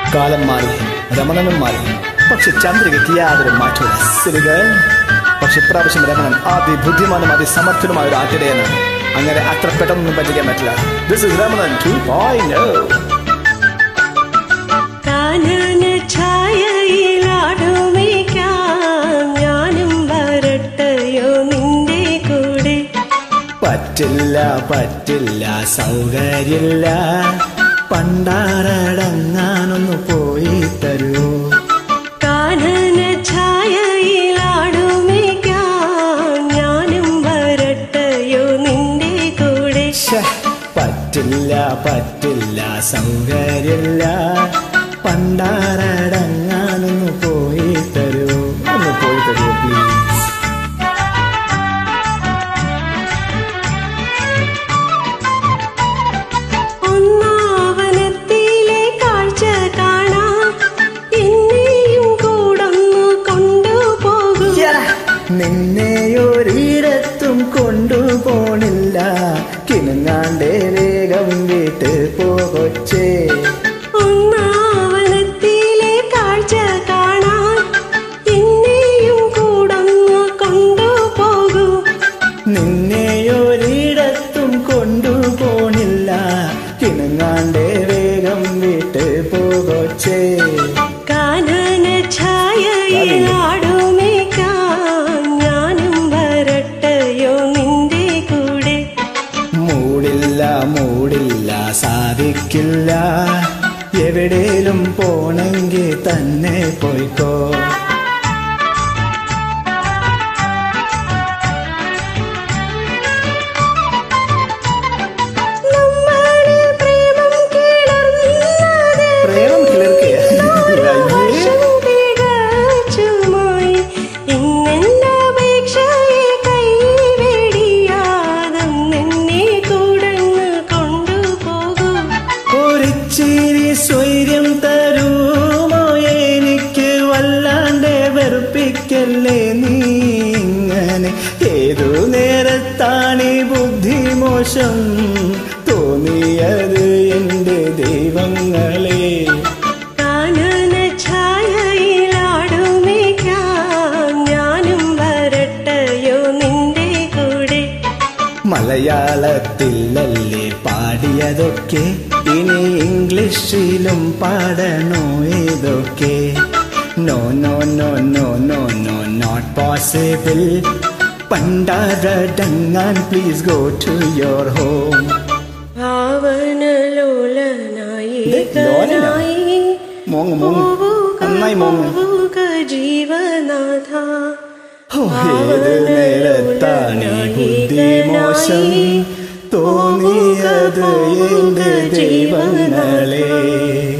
കാലം മാറി രമണനും മാറി പക്ഷെ ചന്ദ്രികയ്ക്ക് യാതൊരു മാറ്റമില്ല സിലിക പക്ഷെ ഇപ്രാവശ്യം രമണൻ അതിബുദ്ധിമാനും അതിസമർത്ഥനുമായ ഒരു ആട്ടിടയനാണ് അങ്ങനെ അത്ര പെട്ടെന്നൊന്നും പറ്റിക്കാൻ പറ്റില്ല this is Ramanan two point കാനന ഛായയിലാടുമേക്കാം ഞാനും വരട്ടയോ നിന്റെ കൂടെ പറ്റില്ല പറ്റില്ല സൗകര്യമില്ല പണ്ടാരടങ്ങാനൊന്ന് പോയി തരൂ കാനന ഛായയിലാടുമേക്കാം ഞാനും വരട്ടയോ നിന്റെ കൂടെ ശ്ശെ, പറ്റില്ല പറ്റില്ല സൗകര്യമില്ല പണ്ടാരടങ്ങാനൊന്ന് പോയി തരൂ ഒന്ന് പോയി തരൂ പ്ലീസ് ഒന്നാവനത്തിലെ കാഴ്ച കാണാം എന്നെയും കൂടൊന്നു കൊണ്ടുപോകൂ നിന്നെയൊരിടത്തും കൊണ്ടുപോണില്ല കിണങ്ങാണ്ടേ വേഗം വീട്ട് പോകൊച്ചേ ഒന്നാവനത്തിലെ കാഴ്ച കാണാൻ എന്നെയും കൂടൊന്നു കൊണ്ടുപോകൂ നിന്നെയൊരിടത്തും കൊണ്ടുപോണില്ല കിണങ്ങാണ്ടേ വേഗം വീട്ട് പോകൊച്ചേ കാനന ഛായയിലാടുമേക്കാം ഞാനും വരട്ടയോ നിന്റെ കൂടെ മൂടില്ല മൂടില്ല സാധിക്കില്ല എവിടേലും പോണെങ്കി തന്നെ പോയിക്കോ നമ്മളിൽ പ്രേമം കിളർന്നത് പ്രേമം കിളിർക്കേ വർഷം തികച്ചുമായി ഇന്നെന്റെ അപേക്ഷയെ കൈവെടിയാതെന്നെ കൂടങ്ങ് കൊണ്ടുപോകൂ ഒരിച്ചിരി സ്വൈര്യം തരുമോ എനിക്ക് വല്ലാണ്ട് വെറുപ്പിക്കല്ലേ നീ ഇങ്ങനെ ഏതു നേരത്താണ് ബുദ്ധിമോശം തോന്നിയത് എൻ്റെ ദൈവങ്ങളെ കാനന ഛായയിലാടുമേക്കാം ഞാനും വരട്ടയോ നിന്റെ കൂടെ മലയാളത്തിലല്ലേ പാടിയതൊക്കെ ഇനി ഇംഗ്ലീഷിലും പാടണോ ഇതൊക്കെ no no no no no no not possible പണ്ടാരടങ്ങാൻ please go to your home ഭാവനലോലനായി ഇത് ലോലനോ? മോങ്ങ് മോങ്ങ് നന്നായി മോങ്ങ് ജീവനാഥ ഹോ, ഏത് നേരത്താണ് ഈ ബുദ്ധിമോശം തോന്നിയത് എൻ്റെ ദൈവങ്ങളെ